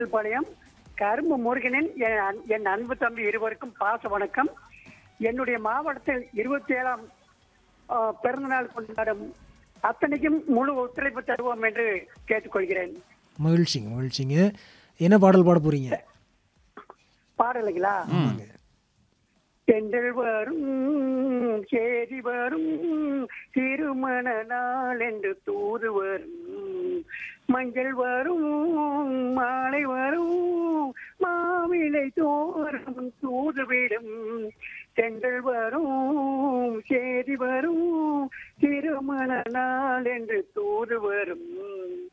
பாளையம் கரும்பு முருகனின் என் அன்- என் அன்பு தம்பி இருவருக்கும் பாச வணக்கம் என்னுடைய மாவட்டத்தில் இருபத்தி ஏழாம் பிறந்த நாள் கொண்டாடும் அத்தனைக்கும் முழு ஒத்துழைப்பு தருவோம் என்று கேட்டுக்கொள்கிறேன் மகிழ்ச்சிங்க மகிழ்ச்சிங்க என்ன பாடல் பாட போறீங்க பாடலுங்களா ஆமாங்க தென்றல் வரும் சேதி வரும் திருமண நாள் என்று தூது வரும் மஞ்சள் வரும் மாலை வரும் மாவிலை தோறும் தூதுவிடும் தென்றல் வரும் சேதி வரும் திருமண நாள் என்று தூது வரும்